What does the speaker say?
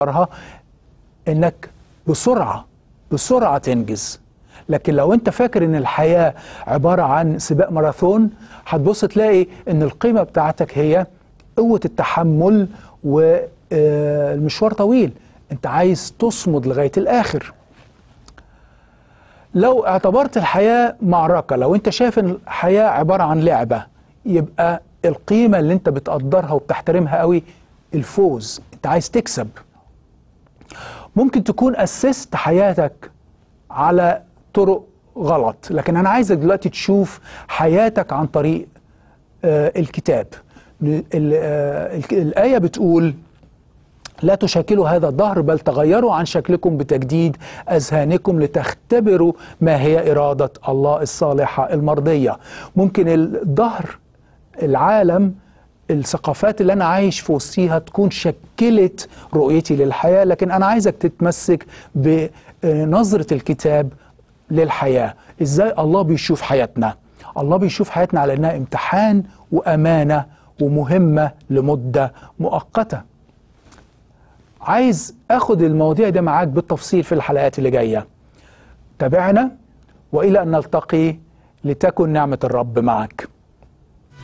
اختارها انك بسرعه بسرعه تنجز لكن لو انت فاكر ان الحياه عباره عن سباق ماراثون هتبص تلاقي ان القيمه بتاعتك هي قوه التحمل والمشوار طويل انت عايز تصمد لغايه الاخر لو اعتبرت الحياه معركه لو انت شايف ان الحياه عباره عن لعبه يبقى القيمه اللي انت بتقدرها وبتحترمها قوي الفوز انت عايز تكسب ممكن تكون اسست حياتك على طرق غلط لكن انا عايزك دلوقتي تشوف حياتك عن طريق آه الكتاب ال- آه، الك- الايه بتقول لا تشاكلوا هذا الدهر بل تغيروا عن شكلكم بتجديد اذهانكم لتختبروا ما هي اراده الله الصالحه المرضيه ممكن الدهر العالم الثقافات اللي انا عايش في وسطيها تكون شكلت رؤيتي للحياه لكن انا عايزك تتمسك بنظره الكتاب للحياه ازاي الله بيشوف حياتنا الله بيشوف حياتنا على انها امتحان وامانه ومهمه لمده مؤقته عايز اخد المواضيع دي معاك بالتفصيل في الحلقات اللي جايه تابعنا والى ان نلتقي لتكن نعمه الرب معك